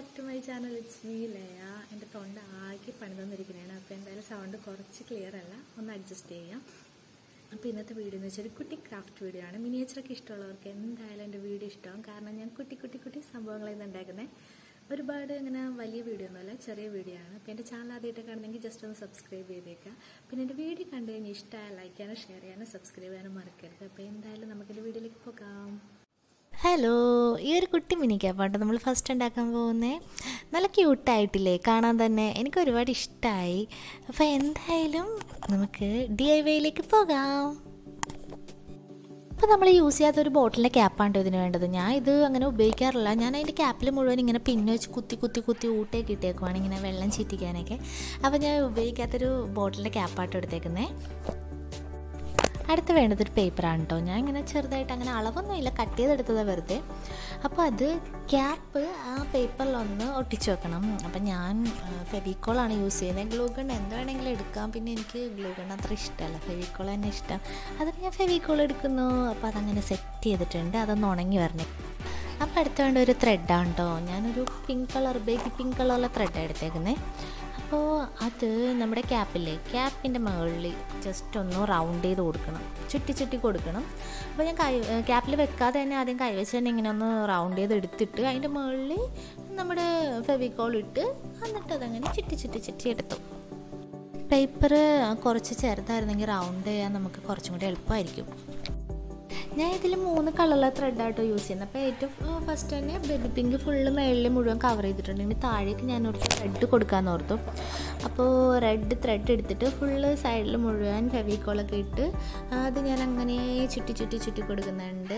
back to my channel it's me Laya എൻ്റെ തൊണ്ട ആകെ പണി തന്നിരിക്കുന്നതാണ് അപ്പോൾ എന്തായാലും സൗണ്ട് കുറച്ച് ക്ലിയർ അല്ല ഒന്ന് അഡ്ജസ്റ്റ് ചെയ്യാം അപ്പോൾ ഇന്നത്തെ വീഡിയോ എന്ന് വെച്ചാൽ ഒരു കുട്ടി ക്രാഫ്റ്റ് വീഡിയോ ആണ് മിനിയേച്ചറൊക്കെ ഇഷ്ടമുള്ളവർക്ക് എന്തായാലും എൻ്റെ വീഡിയോ ഇഷ്ടമാവും കാരണം ഞാൻ കുട്ടി കുട്ടി കുട്ടി സംഭവങ്ങളിൽ നിന്ന് ഉണ്ടാക്കുന്നത് ഒരുപാട് ഇങ്ങനെ വലിയ വീഡിയോ ഒന്നുമല്ല ചെറിയ വീഡിയോ ആണ് അപ്പോൾ എൻ്റെ ചാനൽ ആദ്യമായിട്ട് കാണുന്നെങ്കിൽ ജസ്റ്റ് ഒന്ന് സബ്സ്ക്രൈബ് ചെയ്തേക്കുക പിന്നെ എൻ്റെ വീഡിയോ കണ്ടു കഴിഞ്ഞാൽ ഇഷ്ടമായ ലൈക്ക് ചെയ്യാനും ഷെയർ ചെയ്യാനും സബ്സ്ക്രൈബ് ചെയ്യാനും മറക്കരുത് അപ്പോൾ എന്തായാലും നമുക്കെൻ്റെ വീഡിയോയിലേക്ക് പോകാം ഹലോ ഈ ഒരു കുട്ടി മിനിക്കാപ്പാട്ട് നമ്മൾ ഫസ്റ്റ് ഉണ്ടാക്കാൻ പോകുന്നേ നല്ല ക്യൂട്ടായിട്ടില്ലേ കാണാൻ തന്നെ എനിക്ക് ഒരുപാട് ഇഷ്ടമായി അപ്പോൾ എന്തായാലും നമുക്ക് ഡി ഐ വൈയിലേക്ക് പോകാം അപ്പോൾ നമ്മൾ യൂസ് ചെയ്യാത്ത ഒരു ബോട്ടിലിൻ്റെ ക്യാപ്പാണ് ഇതിന് വേണ്ടത് ഞാൻ ഇത് അങ്ങനെ ഉപയോഗിക്കാറില്ല ഞാൻ അതിൻ്റെ ക്യാപ്പിൽ മുഴുവൻ ഇങ്ങനെ പിന്നെ വെച്ച് കുത്തി കുത്തി കുത്തി ഊട്ടേക്ക് ഇട്ടേക്കുവാണ് ഇങ്ങനെ വെള്ളം ചീറ്റിക്കാനൊക്കെ അപ്പോൾ ഞാൻ ഉപയോഗിക്കാത്തൊരു ബോട്ടിലിൻ്റെ ക്യാപ്പായിട്ട് എടുത്തേക്കുന്നത് അടുത്ത് വേണ്ടത് ഒരു പേപ്പറാണ് കേട്ടോ ഞാൻ ഇങ്ങനെ ചെറുതായിട്ട് അങ്ങനെ അളവൊന്നുമില്ല കട്ട് ചെയ്തെടുത്തതാണ് വെറുതെ അപ്പോൾ അത് ക്യാപ്പ് ആ പേപ്പറിലൊന്ന് ഒട്ടിച്ചു വെക്കണം അപ്പം ഞാൻ ഫെവിക്കോളാണ് യൂസ് ചെയ്യുന്നത് ഗ്ലൂ ഗൺ എന്ത് വേണമെങ്കിലും എടുക്കാം പിന്നെ എനിക്ക് ഗ്ലൂ ഗൺ അത്ര ഇഷ്ടമല്ല ഫെവിക്കോൾ തന്നെ ഇഷ്ടം അതിന് ഞാൻ ഫെവിക്കോൾ എടുക്കുന്നു അപ്പോൾ അതങ്ങനെ സെറ്റ് ചെയ്തിട്ടുണ്ട് അതൊന്ന് ഉണങ്ങി വരണേ അപ്പോൾ അടുത്ത വേണ്ട ഒരു ത്രെഡാണ് കേട്ടോ ഞാനൊരു പിങ്ക് കളർ ബേബി പിങ്ക് കളറുള്ള ത്രെഡാണ് എടുത്തേക്കുന്നത് അപ്പോൾ അത് നമ്മുടെ ക്യാപ്പില്ലേ ക്യാപ്പിൻ്റെ മുകളിൽ ജസ്റ്റ് ഒന്ന് റൗണ്ട് ചെയ്ത് കൊടുക്കണം ചുറ്റി ചുറ്റി കൊടുക്കണം അപ്പോൾ ഞാൻ കൈ ക്യാപ്പിൽ വെക്കാതെ തന്നെ ആദ്യം കൈവച്ച് തന്നെ ഇങ്ങനെ ഒന്ന് റൗണ്ട് ചെയ്ത് എടുത്തിട്ട് അതിൻ്റെ മുകളിൽ നമ്മുടെ ഫെവിക്കോൾ ഇട്ട് എന്നിട്ട് അതങ്ങനെ ചുറ്റി ചുറ്റി ചുറ്റി എടുത്തു പേപ്പർ കുറച്ച് ചെറുതായിരുന്നെങ്കിൽ റൗണ്ട് ചെയ്യാൻ നമുക്ക് കുറച്ചും കൂടി എളുപ്പമായിരിക്കും ഞാൻ ഇതിൽ മൂന്ന് കളറിലെ ത്രെഡായിട്ടോ യൂസ് ചെയ്യുന്നത് അപ്പോൾ ഏറ്റവും ഫസ്റ്റ് തന്നെ ബേബി പിങ്ക് ഫുള്ള് മേളിൽ മുഴുവൻ കവർ ചെയ്തിട്ടുണ്ട് ഇനി താഴേക്ക് ഞാൻ ഓർത്ത് റെഡ് കൊടുക്കാമെന്ന് ഓർത്തു അപ്പോൾ റെഡ് ത്രെഡ് എടുത്തിട്ട് ഫുള്ള് സൈഡിൽ മുഴുവൻ ഫെവിക്കോളൊക്കെ ഇട്ട് അത് ഞാൻ അങ്ങനെ ചുറ്റി ചുറ്റി ചുറ്റി കൊടുക്കുന്നുണ്ട്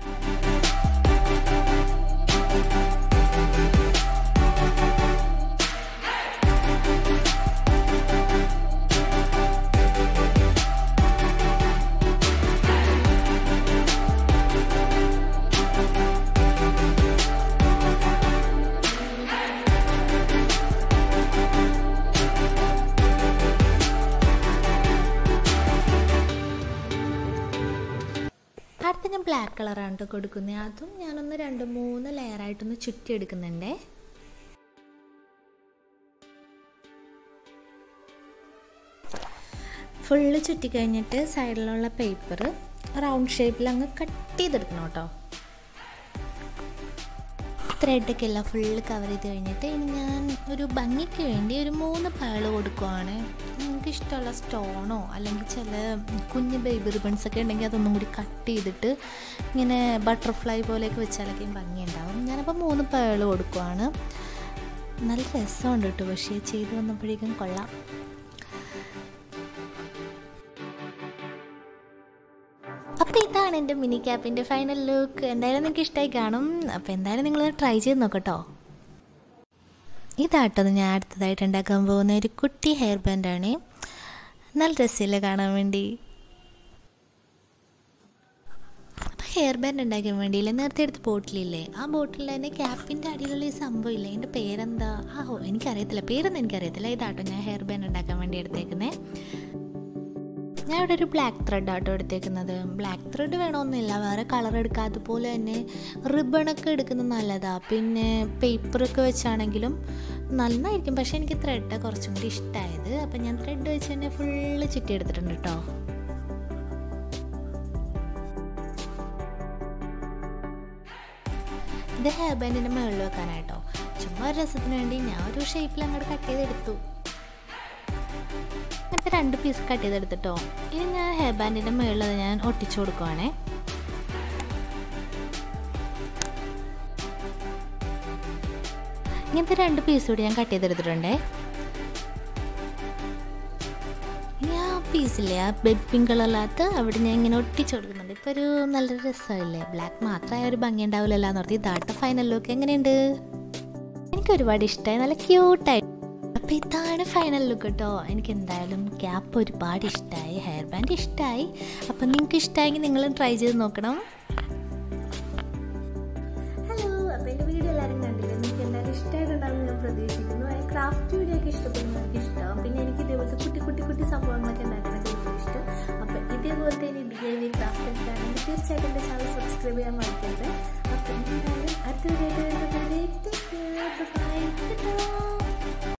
അടുത്ത ഞാൻ ബ്ലാക്ക് കളറാണ് കേട്ടോ കൊടുക്കുന്നത് അതും ഞാനൊന്ന് രണ്ട് മൂന്ന് ലെയറായിട്ടൊന്ന് ചുറ്റി എടുക്കുന്നുണ്ടേ ഫുള്ള് ചുറ്റി കഴിഞ്ഞിട്ട് സൈഡിലുള്ള പേപ്പർ റൗണ്ട് ഷേപ്പിൽ അങ്ങ് കട്ട് ചെയ്തെടുക്കണം കേട്ടോ ത്രെഡൊക്കെ എല്ലാം ഫുള്ള് കവർ ചെയ്ത് കഴിഞ്ഞിട്ട് ഇനി ഞാൻ ഒരു ഭംഗിക്ക് വേണ്ടി ഒരു മൂന്ന് പേള് കൊടുക്കുവാണ് നിങ്ങൾക്ക് ഇഷ്ടമുള്ള സ്റ്റോണോ അല്ലെങ്കിൽ ചില കുഞ്ഞ് ബേബി റിബൺസ് ഒക്കെ ഉണ്ടെങ്കിൽ അതൊന്നും കൂടി കട്ട് ചെയ്തിട്ട് ഇങ്ങനെ ബട്ടർഫ്ലൈ പോലെയൊക്കെ വെച്ചാലൊക്കെ ഭംഗി ഉണ്ടാവും ഞാനപ്പോൾ മൂന്ന് പേള് കൊടുക്കുവാണ് നല്ല രസമുണ്ട് കേട്ടോ പക്ഷേ ചെയ്ത് വന്നപ്പോഴേക്കും കൊള്ളാം അപ്പോൾ ഇതാണ് എൻ്റെ മിനി ക്യാപ്പിൻ്റെ ഫൈനൽ ലുക്ക് എന്തായാലും നിങ്ങൾക്ക് ഇഷ്ടമായി കാണും അപ്പോൾ എന്തായാലും നിങ്ങൾ ട്രൈ ചെയ്ത് നോക്കട്ടോ ഇതാട്ടോ ഞാൻ അടുത്തതായിട്ട് ഉണ്ടാക്കാൻ പോകുന്ന ഒരു കുട്ടി ഹെയർ ബാൻഡാണ് നല്ല രസമില്ല കാണാൻ വേണ്ടി അപ്പോൾ ഹെയർ ബാൻഡ് ഉണ്ടാക്കാൻ വേണ്ടിയില്ലേ നേരത്തെ എടുത്ത ബോട്ടിലില്ലേ ആ ബോട്ടിൽ തന്നെ ക്യാപ്പിൻ്റെ അടിയിലുള്ള ഈ സംഭവം ഇല്ലേ എൻ്റെ പേരെന്താ ആ ഓ എനിക്കറിയത്തില്ല പേരൊന്നും എനിക്കറിയത്തില്ല ഇതാട്ടോ ഞാൻ ഹെയർ ബാൻഡ് ഉണ്ടാക്കാൻ വേണ്ടി എടുത്തേക്കുന്നത് ഞാൻ ഇവിടെ ഒരു ബ്ലാക്ക് ത്രെഡ് ആട്ടോ എടുത്തേക്കുന്നത് ബ്ലാക്ക് ത്രെഡ് വേണമെന്നില്ല വേറെ കളർ എടുക്കുക അതുപോലെ തന്നെ റിബണൊക്കെ എടുക്കുന്നത് നല്ലതാണ് പിന്നെ പേപ്പറൊക്കെ വെച്ചാണെങ്കിലും നന്നായിരിക്കും പക്ഷേ എനിക്ക് ത്രെഡ് കുറച്ചും കൂടി ഇഷ്ടമായത് അപ്പം ഞാൻ ത്രെഡ് വെച്ച് തന്നെ ഫുള്ള് ചുറ്റി എടുത്തിട്ടുണ്ട് കേട്ടോ ഇത് ഹെയർ ബാൻഡിൻ്റെ മുകളിൽ വെക്കാനായിട്ടോ ചുമ്മാ ഒരു രസത്തിന് വേണ്ടി ഞാൻ ഒരു ഷേപ്പിൽ അങ്ങോട്ട് കട്ട് ചെയ്തെടുത്തു അങ്ങനത്തെ രണ്ട് പീസ് കട്ട് ചെയ്തെടുത്തിട്ടോ ഇനി ഞാൻ ഹെയർ ബാൻഡിൻ്റെ മുകളിൽ ഞാൻ ഒട്ടിച്ചു കൊടുക്കുവാണേ ഇങ്ങനത്തെ രണ്ട് പീസ് കൂടി ഞാൻ കട്ട് ചെയ്തെടുത്തിട്ടുണ്ടേ ഇനി ആ പീസില്ലേ ആ ബെഡ് പിങ്ക് കളറിനകത്ത് അവിടെ ഞാൻ ഇങ്ങനെ ഒട്ടിച്ചു കൊടുക്കുന്നുണ്ട് ഇപ്പോൾ ഒരു നല്ലൊരു രസമില്ലേ ബ്ലാക്ക് മാത്രമായ ഒരു ഭംഗി ഉണ്ടാവില്ലല്ലോ എന്ന് ഓർത്ത് ഇതാട്ട ഫൈനൽ ലുക്ക് എങ്ങനെയുണ്ട് എനിക്ക് ഒരുപാട് ഇഷ്ടമായി നല്ല ക്യൂട്ടായി അപ്പോൾ ഇതാണ് ഫൈനൽ ലുക്ക് കേട്ടോ എനിക്ക് എന്തായാലും ക്യാപ്പ് ഒരുപാട് ഇഷ്ടമായി ഹെയർ ബാൻഡ് ഇഷ്ടമായി അപ്പം നിങ്ങൾക്ക് ഇഷ്ടമായെങ്കിൽ നിങ്ങളും ട്രൈ ചെയ്ത് നോക്കണം ഹലോ അപ്പോൾ എൻ്റെ വീഡിയോ എല്ലാവരും കണ്ടില്ലേ നിങ്ങൾക്ക് എല്ലാവരും ഇഷ്ടമായിട്ടുണ്ടാവും ഞാൻ പ്രതീക്ഷിക്കുന്നു ആ ക്രാഫ്റ്റ് വീഡിയോ ഒക്കെ ഇഷ്ടപ്പെടുന്നവർക്ക് ഇഷ്ടമാവും പിന്നെ എനിക്ക് ഇതേപോലത്തെ കുട്ടി കുട്ടി കുട്ടി സംഭവങ്ങളൊക്കെ ഉണ്ടാക്കാനൊക്കെ എനിക്ക് ഇഷ്ടം അപ്പോൾ ഇതേപോലത്തെ ഇനി ഡി ഐ വി ക്രാഫ്റ്റ് ഒക്കെ ആണെങ്കിൽ തീർച്ചയായിട്ടും എൻ്റെ ചാനൽ സബ്സ്ക്രൈബ് ചെയ്യാൻ മറക്കരുത് അപ്പോൾ എന്തായാലും അടുത്ത വീഡിയോ